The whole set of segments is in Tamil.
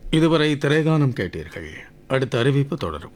இதுவரை திரைகானம் கேட்டீர்கள் அடுத்த அறிவிப்பு தொடரும்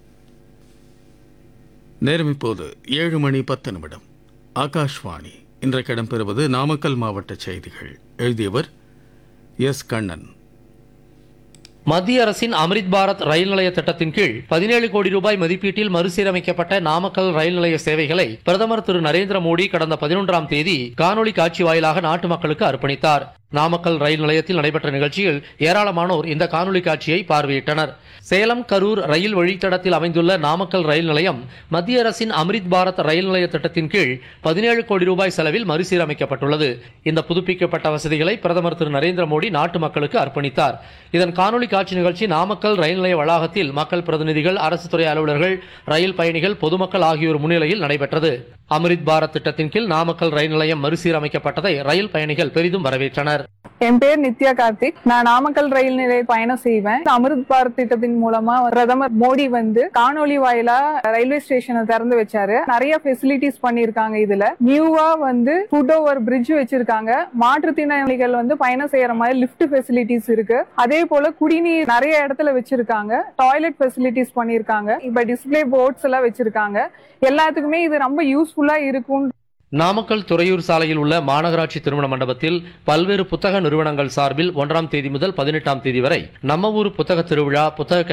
நேரம் இப்போது ஏழு மணி பத்து நிமிடம் ஆகாஷ்வாணி இன்றைக்கு இடம்பெறுவது நாமக்கல் மாவட்ட செய்திகள் எழுதியவர் எஸ் கண்ணன் மத்திய அரசின் அம்ரித் பாரத் ரயில் நிலைய திட்டத்தின் கீழ் பதினேழு கோடி ரூபாய் மதிப்பீட்டில் மறுசீரமைக்கப்பட்ட நாமக்கல் ரயில் நிலைய சேவைகளை பிரதமர் திரு நரேந்திர மோடி கடந்த பதினொன்றாம் தேதி காணொலி காட்சி வாயிலாக நாட்டு மக்களுக்கு அர்ப்பணித்தார் நாமக்கல் ரயில் நிலையத்தில் நடைபெற்ற நிகழ்ச்சியில் ஏராளமானோர் இந்த காணொலி காட்சியை பார்வையிட்டனர் சேலம் கரூர் ரயில் வழித்தடத்தில் அமைந்துள்ள நாமக்கல் ரயில் நிலையம் மத்திய அரசின் அம்ரித் பாரத் ரயில் நிலைய திட்டத்தின் கீழ் பதினேழு கோடி ரூபாய் செலவில் மறுசீரமைக்கப்பட்டுள்ளது இந்த புதுப்பிக்கப்பட்ட வசதிகளை பிரதமர் திரு நரேந்திர மோடி நாட்டு மக்களுக்கு அர்ப்பணித்தார் இதன் காணொலி காட்சி நிகழ்ச்சி நாமக்கல் ரயில் நிலைய வளாகத்தில் மக்கள் பிரதிநிதிகள் அரசு துறை அலுவலர்கள் ரயில் பயணிகள் பொதுமக்கள் ஆகியோர் முன்னிலையில் நடைபெற்றது அம்ரித் பாரத் திட்டத்தின் கீழ் நாமக்கல் ரயில் நிலையம் மறுசீரமைக்கப்பட்டதை ரயில் பயணிகள் பெரிதும் வரவேற்றனர் என் பேர் நித்யா கார்த்திக் நான் நாமக்கல் ரயில் நிலைய பயணம் செய்வேன் இந்த அமிர்த் பாரத் திட்டத்தின் மூலமா பிரதமர் மோடி வந்து காணொலி வாயிலா ரயில்வே ஸ்டேஷனை திறந்து வச்சாரு நிறைய ஃபெசிலிட்டிஸ் பண்ணிருக்காங்க இதுல நியூவா வந்து ஃபுட் ஓவர் பிரிட்ஜ் வச்சிருக்காங்க மாற்றுத்திறனாளிகள் வந்து பயணம் செய்யற மாதிரி லிஃப்ட் ஃபெசிலிட்டிஸ் இருக்கு அதே போல குடிநீர் நிறைய இடத்துல வச்சிருக்காங்க டாய்லெட் ஃபெசிலிட்டிஸ் பண்ணிருக்காங்க இப்ப டிஸ்ப்ளே போர்ட்ஸ் எல்லாம் வச்சிருக்காங்க எல்லாத்துக்குமே இது ரொம்ப யூஸ்ஃபுல்லா இருக்கும் நாமக்கல் துறையூர் சாலையில் உள்ள மாநகராட்சி திருமண மண்டபத்தில் பல்வேறு புத்தக நிறுவனங்கள் சார்பில் ஒன்றாம் தேதி முதல் பதினெட்டாம் தேதி வரை நம்ம ஊர் புத்தக திருவிழா புத்தக